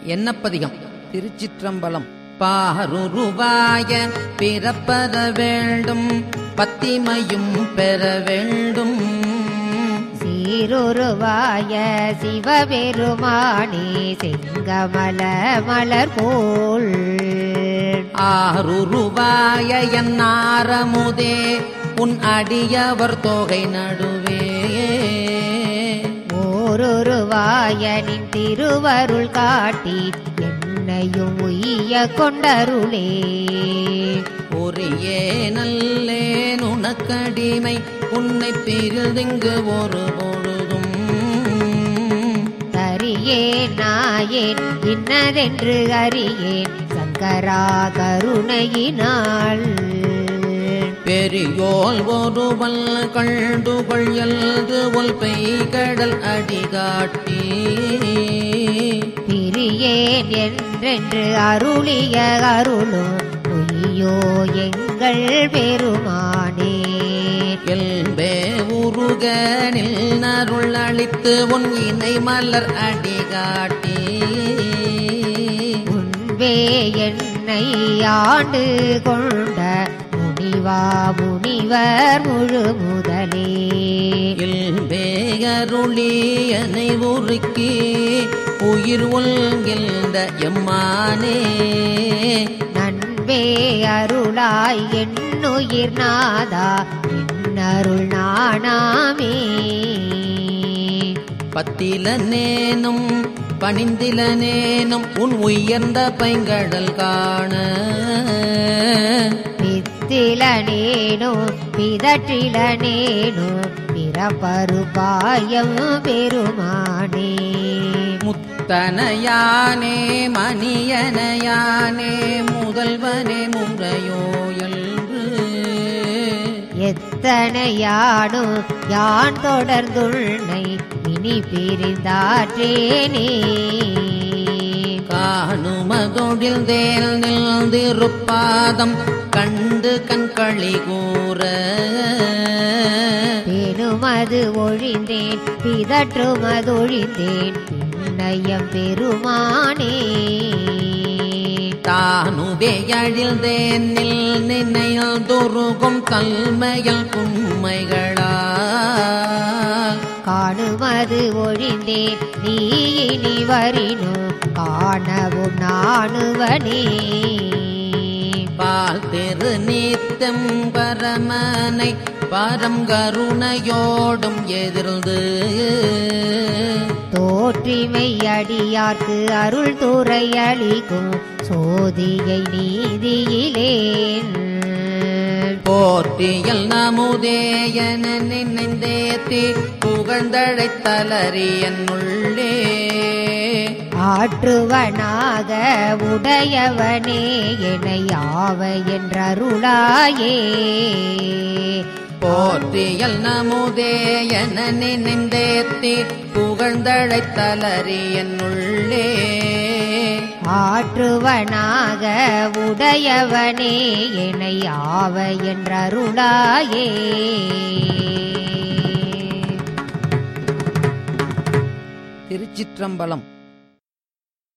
என்னப்பதிகம் திருச்சிற்றம்பலம் பாருருவாய பிறப்பத வேண்டும் பத்திமையும் பெற வேண்டும் சீருருவாய சிவபெருமானே செங்கமல மலர் போல் ஆருருவாய என்னாரமுதே உன் அடியவர் தொகை நடுவே ஓருருவாயனின் திருவருள் காட்டி என்னையும் உய்ய கொண்டருளே ஒரியே நல்லேன் உனக்கடிமை உன்னை பிரிதிங்கு ஒரு பொழுதும் தரியேன் நாயேன் இன்னதென்று அறியேன் சங்கரா கருணையினாள் பெரியோல் ஒருவல் கண்டுகொள் எழுது ஒல் பெய்கடல் அடிகாட்டி பிரியேன் என்றென்று அருளிய அருளும் பொய்யோ எங்கள் பெருமானே எல்பே உருக நில் அளித்து உன் இணை மலர் அடிகாட்டி முன்பே என்னை ஆண்டு கொண்ட முனிவா முனிவர் முழு முதலே இல்பே அருளியனை உருக்கி உயிர் உள்கின்ற எம்மானே நன்பே அருளாய் என்னுயிர் நாதா என்னருள் நாணாமே பத்திலனேனும் பணிந்திலனேனும் உன் உயர்ந்த பைங்கடல் காண பித்திலனேனோ பிதற்றிலனேனோ பிறப்பரு பாயம் பெருமானே முத்தனையானே மணியனையானே முதல்வனே முறையோ என்று எத்தனையானோ யான் தொடர்ந்துள்ளை இனி பிரிந்தாற்றேனே காணுமதொழில் தேல் நில்திருப்பாதம் கண்டு கண்களி கூற பெருமது ஒழிந்தேன் பிதற்றுமது ஒழிந்தேன் பின்னயம் பெருமானே தானுவே அழில்தேன் நில் நினைல் துருகும் கல்மையல் உண்மைகளால் காணுமது ஒழிந்தேன் நீ இனி வரினோ காணவும் நாணுவனே பால் திரு நீத்தம் பரமனை பரம் கருணையோடும் எதிர்ந்து தோற்றிமை அடியார்க்கு அருள் துறை அளிக்கும் சோதியை நீதியிலேன் போற்றியல் நமுதேயன நினைந்தேத்தி புகழ்ந்தழைத்தலறி என்னுள்ளே ஆற்றுவனாக உடையவனே என்னை ஆவ என்றருளாயே போற்றியல் நமுதேயன நினைந்தேத்தி புகழ்ந்தழைத்தலறி என்னுள்ளே ஆற்றுவனாக உடையவனே என்னை ஆவ என்றருளாயே திருச்சிற்றம்பலம்